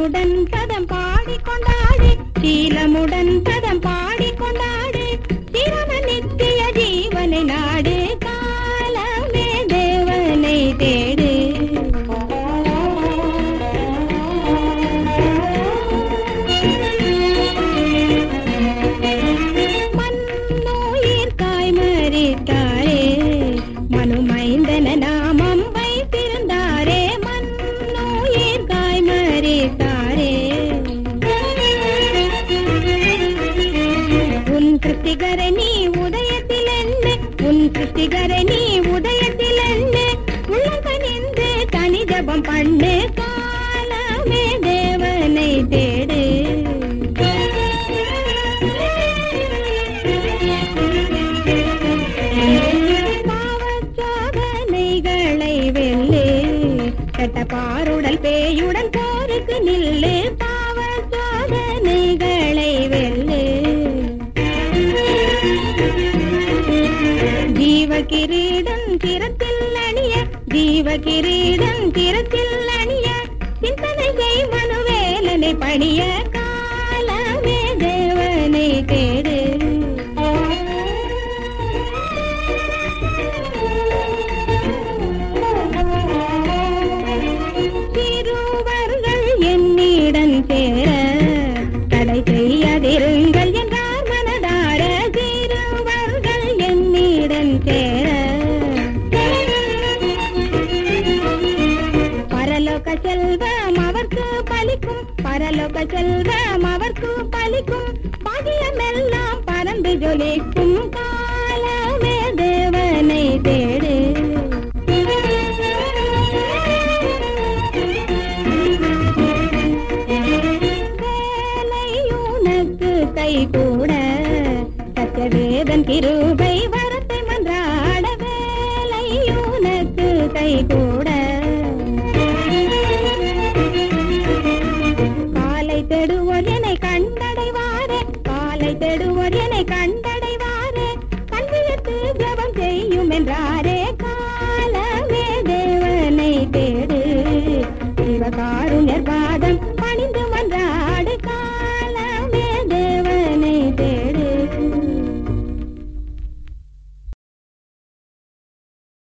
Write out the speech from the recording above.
சீலமுடன் பதம் பாடிக்கொண்டாடு சீலமுடன் பதம் பாடிக்கொண்டாடு சிரம நித்திய ஜீவனை நாடு காலமே தேவனை தேடு மண்ணுயிர் காய் மறித்தாரே மனுமைந்தன நாமம் வைத்திருந்தாரே மண்ணுயிர் காய் மறித்தாரே உன் கிருத்திகரை நீ உதயத்தில் என்ன உன் கிருத்திகரை நீ உதயத்தில் என்ன உள்ளங்கனிந்து தனி ஜபம் பண்ணு காலமே தேவனை தேடு பாவச்சாதனைகளை வெல்லு கெட்ட பாருடல் பேயுடன் போருக்கு நில்லு பாவச்சாதனைகளை வெல்லு ஜீவ கிரீடம் திறத்தில் அணிய ஜீவ கிரீடம் திறத்தில் அணிய சிந்தனை செய் மனுவேலனை பணிய காலமே தேவனை தேடு சிறுவர்கள் என்னிடம் சேர தடை செய்யாதிருங்கள் என்றார் மனதார சிறுவர்கள் என்னிடம் சேர பரலோக செல்வம் அவர்க்கு பலிக்கும் பரலோக செல்வம் அவர்க்கு பலிக்கும் பதியமெல்லாம் பறந்து ஜொலிக்கும் காலமே தேவனை தேடு வேலை உனக்கு கை கூட சத்தியவேதன் கிருபை